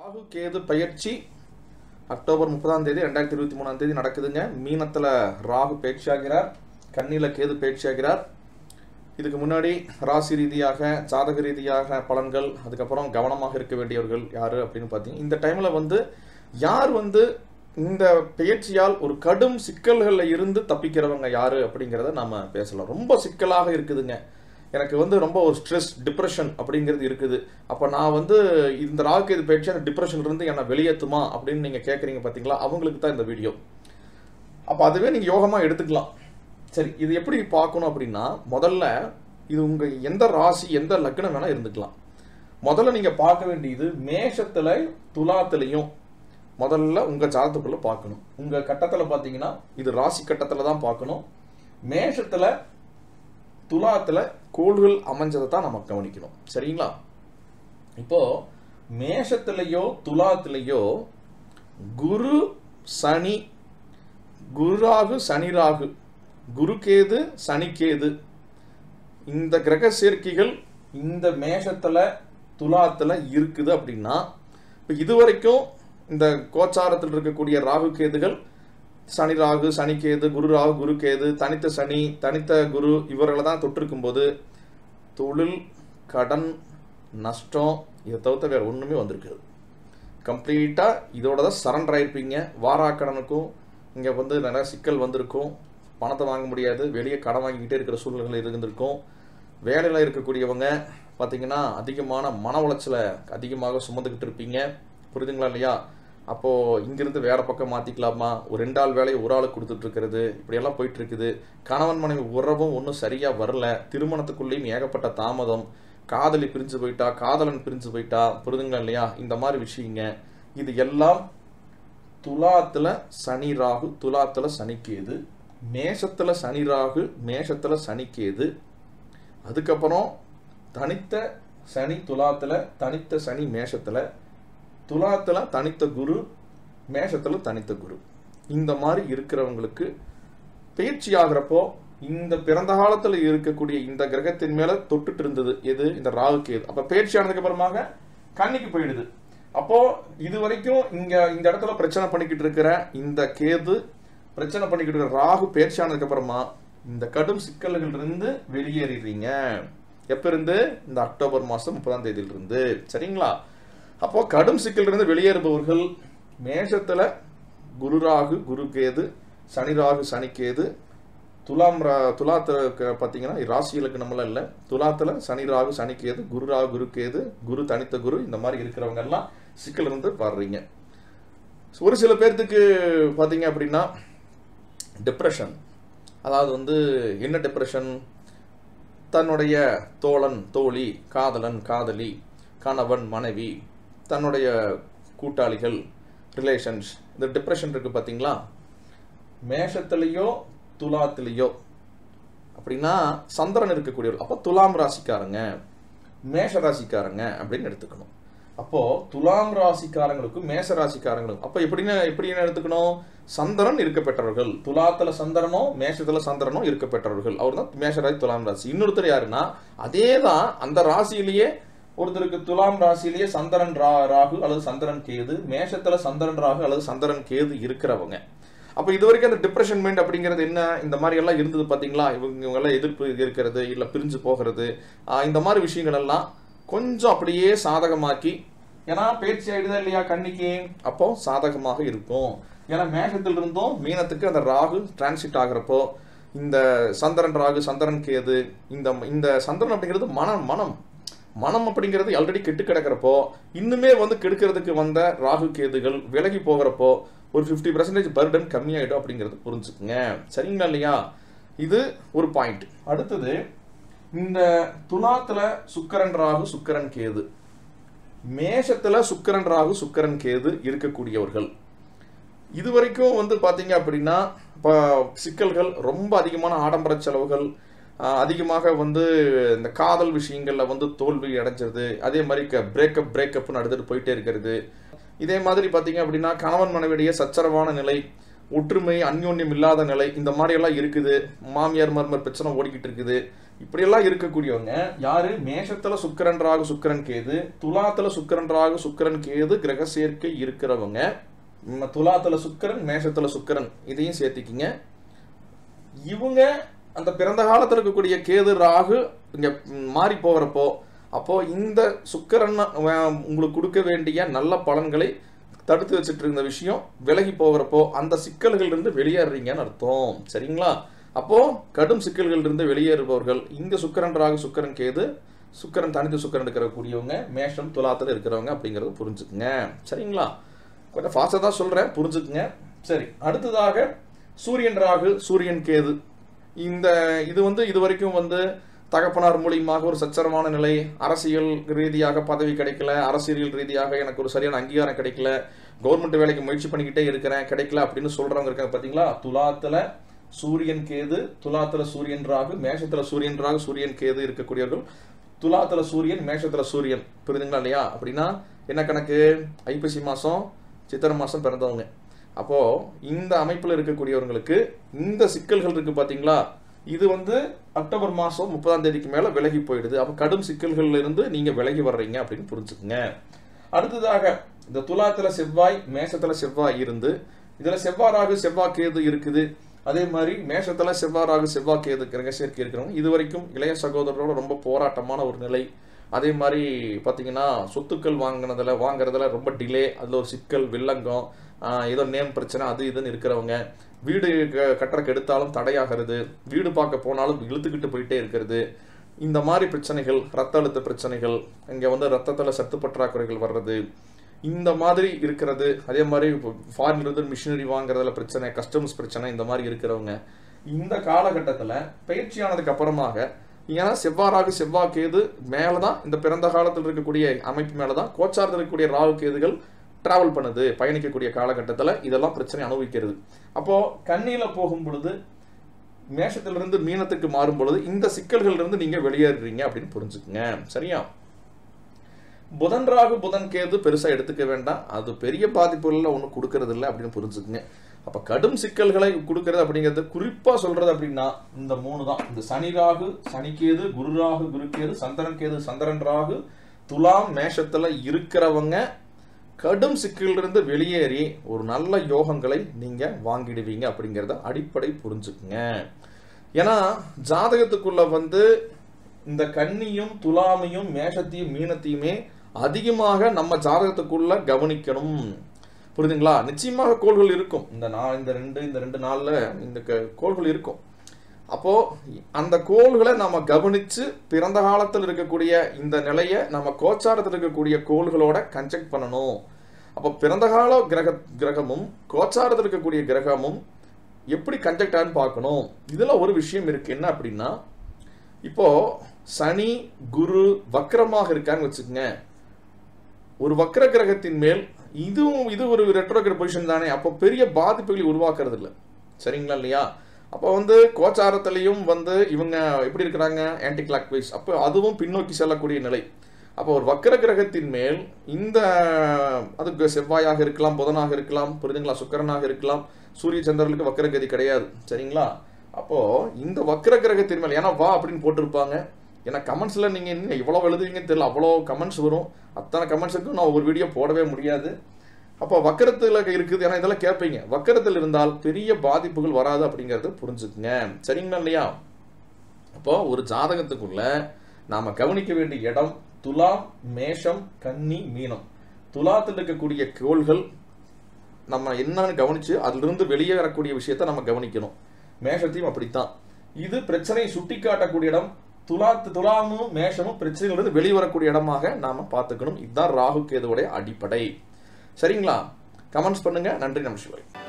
ராகு கேது பயிற்சி அக்டோபர் முப்பதாம் தேதி ரெண்டாயிரத்தி இருபத்தி மூணாம் தேதி நடக்குதுங்க மீனத்தில் ராகு பயிற்சியாகிறார் கண்ணியில் கேது பயிற்சியாகிறார் இதுக்கு முன்னாடி ராசி ரீதியாக ஜாதக ரீதியாக பலன்கள் அதுக்கப்புறம் கவனமாக இருக்க வேண்டியவர்கள் யார் அப்படின்னு பார்த்தீங்க இந்த டைமில் வந்து யார் வந்து இந்த பயிற்சியால் ஒரு கடும் சிக்கல்களில் இருந்து தப்பிக்கிறவங்க யார் அப்படிங்கிறத நம்ம பேசலாம் ரொம்ப சிக்கலாக இருக்குதுங்க எனக்கு வந்து ரொம்ப ஒரு ஸ்ட்ரெஸ் டிப்ரெஷன் அப்படிங்கிறது இருக்குது அப்போ நான் வந்து இந்த ராகு இது பயிற்சி அந்த டிப்ரெஷன் இருந்து என்னை வெளியேற்றுமா அப்படின்னு நீங்கள் கேட்குறீங்க பார்த்தீங்களா அவங்களுக்கு தான் இந்த வீடியோ அப்போ அதுவே நீங்கள் யோகமாக எடுத்துக்கலாம் சரி இது எப்படி பார்க்கணும் அப்படின்னா முதல்ல இது உங்கள் எந்த ராசி எந்த லக்னம் வேணால் இருந்துக்கலாம் முதல்ல நீங்கள் பார்க்க வேண்டியது மேஷத்தில் துலாத்துலையும் முதல்ல உங்கள் ஜாதத்துக்குள்ளே பார்க்கணும் உங்கள் கட்டத்தில் பார்த்தீங்கன்னா இது ராசி கட்டத்தில் தான் பார்க்கணும் மேஷத்தில் துலாத்தில் கோள்கள் அமைஞ்சதை தான் நம்ம கவனிக்கணும் சரிங்களா இப்போ மேஷத்திலேயோ துலாத்திலேயோ குரு சனி குருராகு சனிராகு குருகேது சனிக்கேது இந்த கிரக சேர்க்கைகள் இந்த மேஷத்தில் துலாத்தில் இருக்குது அப்படின்னா இப்போ இதுவரைக்கும் இந்த கோச்சாரத்தில் இருக்கக்கூடிய ராகு கேதுகள் சனி ராகு சனி கேது குரு ராகு குரு கேது தனித்த சனி தனித்த குரு இவர்களை தான் தொட்டிருக்கும் போது தொழில் கடன் நஷ்டம் இதை தவிர்த்த வேறு ஒன்றுமே வந்திருக்காது கம்ப்ளீட்டாக இதோட தான் சரண்டர் ஆயிருப்பீங்க வாராக்கடனுக்கும் இங்கே வந்து நிறைய சிக்கல் வந்திருக்கும் பணத்தை வாங்க முடியாது வெளியே கடன் வாங்கிக்கிட்டே இருக்கிற சூழ்நிலை இருந்திருக்கும் வேலையில் இருக்கக்கூடியவங்க பார்த்தீங்கன்னா அதிகமான மன உளைச்சலை அதிகமாக சுமந்துக்கிட்டு இருப்பீங்க புரியுதுங்களா இல்லையா அப்போது இங்கிருந்து வேற பக்கம் மாற்றிக்கலாமா ஒரு ரெண்டு ஆள் வேலையை ஒரு ஆளுக்கு கொடுத்துட்டு இருக்கிறது இப்படியெல்லாம் போயிட்டு இருக்குது கணவன் மனைவி உறவும் ஒன்றும் சரியாக வரல திருமணத்துக்குள்ளேயும் ஏகப்பட்ட தாமதம் காதலி பிரிஞ்சு போயிட்டா காதலன் பிரிஞ்சு போயிட்டா புரிதுங்களா இல்லையா இந்த மாதிரி விஷயங்க இது எல்லாம் துலாத்துல சனி ராகு துலாத்துல சனிக்கேது மேஷத்துல சனி ராகு மேஷத்துல சனிக்கேது அதுக்கப்புறம் தனித்த சனி துலாத்துல தனித்த சனி மேஷத்துல துலாத்துல தனித்த குரு மேஷத்துல தனித்த குரு இந்த மாதிரி இருக்கிறவங்களுக்கு பயிற்சி ஆகிறப்போ இந்த பிறந்த காலத்தில் இருக்கக்கூடிய இந்த கிரகத்தின் மேல தொட்டுட்டு இருந்தது எது இந்த ராகு கேது அப்ப பயிற்சி ஆனதுக்கு அப்புறமாக கன்னிக்கு போயிடுது அப்போ இது வரைக்கும் இங்க இந்த இடத்துல பிரச்சனை பண்ணிக்கிட்டு இருக்கிற இந்த கேது பிரச்சனை பண்ணிக்கிட்டு இருக்கிற ராகு பயிற்சி ஆனதுக்கு அப்புறமா இந்த கடும் சிக்கல்கள் இருந்து வெளியேறிடுறீங்க எப்ப இருந்து இந்த அக்டோபர் மாசம் முப்பதாம் தேதியில இருந்து சரிங்களா அப்போ கடும் சிக்கல் இருந்து வெளியேறுபவர்கள் மேஷத்துல குரு ராகு குரு கேது சனி ராகு சனி கேது துலாம் ரா துலாத்துல பார்த்தீங்கன்னா ராசி இலக்கணம்லாம் இல்லை துலாத்துல சனி ராகு சனி கேது குரு ராகு குரு கேது குரு தனித்த குரு இந்த மாதிரி இருக்கிறவங்க எல்லாம் சிக்கல் இருந்து பாடுறீங்க ஒரு சில பேர்த்துக்கு பார்த்தீங்க அப்படின்னா டிப்ரெஷன் அதாவது வந்து என்ன டிப்ரெஷன் தன்னுடைய தோழன் தோழி காதலன் காதலி கணவன் மனைவி தன்னுடைய கூட்டாளிகள் ரிலேஷன்ஸ் இந்த டிப்ரெஷன் இருக்குது பார்த்தீங்களா மேஷத்துலேயோ துலாத்திலேயோ அப்படின்னா சந்திரன் இருக்கக்கூடியவர் அப்போ துலாம் ராசிக்காரங்க மேஷ ராசிக்காரங்க அப்படின்னு எடுத்துக்கணும் அப்போ துலாம் ராசிக்காரங்களுக்கும் மேஷ ராசிக்காரங்களுக்கும் அப்போ எப்படின்னு எப்படின்னு எடுத்துக்கணும் சந்திரன் இருக்க பெற்றவர்கள் துலாத்துல சந்திரனும் மேஷத்துல சந்திரனும் இருக்க பெற்றவர்கள் அவர் தான் மேஷராசி துலாம் ராசி இன்னொருத்தர் யாருன்னா அதே தான் அந்த ராசியிலேயே ஒருத்தருக்கு துலாம் ராசியிலேயே சந்திரன் ரா ராகு அல்லது சந்திரன் கேது மேஷத்துல சந்திரன் ராகு அல்லது சந்திரன் கேது இருக்கிறவங்க அப்போ இது வரைக்கும் அந்த டிப்ரெஷன் மைண்ட் அப்படிங்கிறது என்ன இந்த மாதிரி எல்லாம் இருந்தது பார்த்தீங்களா இவங்க இவங்கெல்லாம் எதிர்ப்பு இருக்கிறது இல்லை பிரிஞ்சு போகிறது இந்த மாதிரி விஷயங்கள் எல்லாம் கொஞ்சம் அப்படியே சாதகமாக்கி ஏன்னா பேச்சு ஆயிடுதா இல்லையா கண்ணிக்கு அப்போ சாதகமாக இருக்கும் ஏன்னா மேகத்தில் இருந்தும் மீனத்துக்கு அந்த ராகு டிரான்சிட் ஆகிறப்போ இந்த சந்திரன் ராகு சந்திரன் கேது இந்த இந்த சந்திரன் அப்படிங்கிறது மனம் மனம் மனம் அப்படிங்கிறது ஆல்ரெடி கெட்டு கிடக்கிறப்போ இன்னுமே வந்து கெடுக்கிறதுக்கு வந்த ராகு கேதுகள் விலகி போகிறப்போ ஒரு ஃபிஃப்டி பர்சன்டேஜ் பர்டன் கம்மியாயிடும் அப்படிங்கிறது புரிஞ்சுக்குங்க சரிங்களா இல்லையா இது ஒரு பாயிண்ட் அடுத்தது இந்த துலாத்துல சுக்கரன் ராகு சுக்கரன் கேது மேஷத்துல சுக்கரன் ராகு சுக்கரன் கேது இருக்கக்கூடியவர்கள் இது வரைக்கும் வந்து பார்த்தீங்க அப்படின்னா இப்போ சிக்கல்கள் ரொம்ப அதிகமான ஆடம்பர செலவுகள் அதிகமாக வந்து இந்த காதல் விஷயங்களில் வந்து தோல்வி அடைஞ்சது அதே மாதிரி பிரேக்கப் பிரேக்கப்னு அடுத்துட்டு போயிட்டே இருக்கிறது இதே மாதிரி பார்த்தீங்க அப்படின்னா கணவன் மனைவிடைய சச்சரவான நிலை ஒற்றுமை அந்யோன்யம் இல்லாத நிலை இந்த மாதிரி எல்லாம் இருக்குது மாமியார் மருமர் பிரச்சனை ஓடிக்கிட்டு இருக்குது இப்படியெல்லாம் இருக்கக்கூடியவங்க யாரு மேஷத்துல சுக்கிரன் ராகு சுக்கிரன் கேது துலாத்துல சுக்கிரன் ராகு சுக்கிரன் கேது கிரக சேர்க்கை இருக்கிறவங்க ம், துலாத்துல சுக்கிரன் மேஷத்துல சுக்கிரன் இதையும் சேர்த்திக்கிங்க இவங்க அந்த பிறந்த காலத்துல இருக்கக்கூடிய கேது ராகு இங்க ம், மாறி போகிறப்போ அப்போ இந்த சுக்கிரன் அஹ், உங்களுக்கு கொடுக்க வேண்டிய நல்ல பலன்களை தடுத்து வச்சுட்டு இருந்த விஷயம் விலகி போகிறப்போ அந்த சிக்கல்கள் இருந்து வெளியேறீங்கன்னு அர்த்தம் சரிங்களா அப்போ கடும் சிக்கல்கள் இருந்து வெளியேறுபவர்கள் இங்க சுக்கிரன் ராகு சுக்கிரன் கேது சுக்கிரன் தனித்து சுக்கிரன் இருக்கக்கூடியவங்க மேஷம் துலாத்துல இருக்கிறவங்க அப்படிங்கறது புரிஞ்சுக்குங்க சரிங்களா கொஞ்சம் ஃபாஸ்ட்டாக தான் சொல்றேன் புரிஞ்சுக்குங்க சரி அடுத்ததாக சூரியன் ராகு சூரியன் கேது இந்த இது வந்து இது வரைக்கும் வந்து தகப்பனார் மூலியமாக ஒரு சச்சரவான நிலை அரசியல் ரீதியாக பதவி கிடைக்கல அரசியல் ரீதியாக எனக்கு ஒரு சரியான அங்கீகாரம் கிடைக்கல கவர்மெண்ட் வேலைக்கு முயற்சி பண்ணிக்கிட்டே இருக்கிறேன் கிடைக்கல அப்படின்னு சொல்றவங்க இருக்காங்க பாத்தீங்களா துலாத்துல சூரியன் கேது துலாத்துல சூரியன் ராகு மேஷத்துல சூரியன் ராகு சூரியன் கேது இருக்கக்கூடியவர்கள் துலாத்துல சூரியன் மேஷத்துல சூரியன் புரியுதுங்களா இல்லையா அப்படின்னா என்ன கணக்கு ஐப்பசி மாசம் சித்திரை மாசம் பிறந்தவங்க அப்போ இந்த அமைப்புல இருக்கக்கூடியவங்களுக்கு இந்த சிக்கல்கள் இருக்கு பாத்தீங்களா இது வந்து அக்டோபர் மாசம் முப்பதாம் தேதிக்கு மேல விலகி போயிடுது அப்ப கடும் சிக்கல்கள்ல இருந்து நீங்க விலகி வர்றீங்க அப்படின்னு புரிஞ்சுக்குங்க அடுத்ததாக இந்த துலாத்துல செவ்வாய் மேஷத்துல செவ்வாய் இருந்து இதுல செவ்வாய் ராகு செவ்வாய் கேது இருக்குது அதே மாதிரி மேஷத்துல செவ்வாய் ராகு செவ்வாய் கேது கிரக சேர்க்கை இருக்கிறவங்க இது வரைக்கும் இளைய சகோதரரோட ரொம்ப போராட்டமான ஒரு நிலை அதே மாதிரி பார்த்தீங்கன்னா சொத்துக்கள் வாங்கினதுல வாங்குறதுல ரொம்ப டிலே அதில் ஒரு சிக்கல் வில்லங்கம் ஆஹ் ஏதோ நேம் பிரச்சனை அது இதுன்னு இருக்கிறவங்க வீடு க- கட்டுறக்கு எடுத்தாலும் தடையாகிறது வீடு பார்க்க போனாலும் இழுத்துக்கிட்டு போயிட்டே இருக்கிறது இந்த மாதிரி பிரச்சனைகள் ரத்த அழுத்த பிரச்சனைகள் இங்கே வந்து ரத்தத்தில் சத்து பற்றாக்குறைகள் வர்றது இந்த மாதிரி இருக்கிறது அதே மாதிரி ஃபாரின்ல இருந்து மிஷினரி வாங்குறதுல பிரச்சனை கஸ்டம்ஸ் பிரச்சனை இந்த மாதிரி இருக்கிறவங்க இந்த காலகட்டத்தில் பயிற்சியானதுக்கு அப்புறமாக ஏன்னா செவ்வாறாக செவ்வாய் கேது மேலே தான் இந்த பிறந்த காலத்தில் இருக்கக்கூடிய அமைப்பு மேலே தான் கோச்சாரத்தில் இருக்கக்கூடிய ராகு கேதுகள் டிராவல் பண்ணுது பயணிக்கக்கூடிய காலகட்டத்தில் இதெல்லாம் பிரச்சனை அனுபவிக்கிறது அப்போ கண்ணியில போகும் பொழுது மேஷத்திலிருந்து மீனத்துக்கு மாறும் பொழுது இந்த சிக்கல்கள் இருந்து நீங்க வெளியேறுறீங்க அப்படின்னு புரிஞ்சுக்குங்க சரியா புதன் ராகு புதன் கேது பெருசா எடுத்துக்க வேண்டாம் அது பெரிய பாதிப்புகள்ல ஒன்றும் கொடுக்கறது இல்லை அப்படின்னு புரிஞ்சுக்குங்க அப்ப கடும் சிக்கல்களை கொடுக்கறது அப்படிங்கிறது குறிப்பா சொல்றது அப்படின்னா இந்த மூணு தான் இந்த சனி ராகு சனி கேது குரு ராகு குரு கேது சந்திரன் கேது சந்திரன் ராகு துலாம் மேஷத்துல இருக்கிறவங்க கடும் சிக்கலிலிருந்து வெளியேறி ஒரு நல்ல யோகங்களை நீங்க வாங்கிடுவீங்க அப்படிங்கிறத அடிப்படை புரிஞ்சுக்குங்க ஏன்னா ஜாதகத்துக்குள்ள வந்து இந்த கன்னியும் துலாமையும் மேஷத்தையும் மீனத்தையுமே அதிகமாக நம்ம ஜாதகத்துக்குள்ள கவனிக்கணும் புரியுதுங்களா நிச்சயமாக கோள்கள் இருக்கும் இந்த நான் இந்த ரெண்டு இந்த ரெண்டு நாள்ல இந்த க- கோள்கள் இருக்கும் அப்போ அந்த கோள்களை நம்ம கவனிச்சு பிறந்த காலத்தில் இருக்கக்கூடிய இந்த நிலையை நம்ம கோச்சாரத்தில் இருக்கக்கூடிய கோள்களோட கன்செக்ட் பண்ணணும் அப்போ பிறந்த கால கிரக கிரகமும் கோச்சாரத்தில் இருக்கக்கூடிய கிரகமும் எப்படி கன்செக்ட் ஆன்னு பார்க்கணும் இதுல ஒரு விஷயம் இருக்கு என்ன அப்படின்னா இப்போ சனி குரு வக்ரமாக இருக்கான்னு வச்சுக்கோங்க ஒரு வக்ர கிரகத்தின் மேல் இதுவும் இது ஒரு ரெட்ரோகிரட் பொசிஷன் தானே அப்போ பெரிய பாதிப்புகளை உருவாக்குறது இல்லை சரிங்களா இல்லையா அப்போ வந்து கோச்சாரத்திலையும் வந்து இவங்க எப்படி இருக்கிறாங்க ஆன்டி கிளாக் வைஸ் அப்போ அதுவும் பின்னோக்கி செல்லக்கூடிய நிலை அப்போ ஒரு வக்ர கிரகத்தின் மேல் இந்த அது செவ்வாயாக இருக்கலாம் புதனாக இருக்கலாம் புரிதுங்களா சுக்கிரனாக இருக்கலாம் சூரிய சந்திரனுக்கு வக்ரகதி கிடையாது சரிங்களா அப்போ இந்த வக்ர கிரகத்தின் மேல் ஏன்னா வா அப்படின்னு போட்டிருப்பாங்க ஏன்னா கமெண்ட்ஸ்ல நீங்க என்ன இவ்வளவு எழுதுவீங்கன்னு தெரியல அவ்வளோ கமெண்ட்ஸ் வரும் அத்தனை கமெண்ட்ஸுக்கும் நான் ஒரு வீடியோ போடவே முடியாது அப்போ வக்கரத்துல இருக்குது ஏன்னா இதெல்லாம் கேட்பீங்க வக்கரத்தில் இருந்தால் பெரிய பாதிப்புகள் வராது அப்படிங்கறத புரிஞ்சுக்குங்க சரிங்களா இல்லையா அப்போ ஒரு ஜாதகத்துக்குள்ள நாம கவனிக்க வேண்டிய இடம் துலாம் மேஷம் கன்னி மீனம் துலாத்தில் இருக்கக்கூடிய கோள்கள் நம்ம என்னன்னு கவனிச்சு அதிலிருந்து வெளியே வரக்கூடிய விஷயத்த நம்ம கவனிக்கணும் மேஷத்தையும் அப்படித்தான் இது பிரச்சனையை சுட்டி காட்டக்கூடிய இடம் துலாத்து துலாமும் மேஷமும் பிரச்சனையிலிருந்து வெளியே வரக்கூடிய இடமாக நாம பார்த்துக்கணும் இதுதான் ராகு கேதுவுடைய அடிப்படை சரிங்களா கமெண்ட்ஸ் பண்ணுங்க நன்றி நமசிவாய்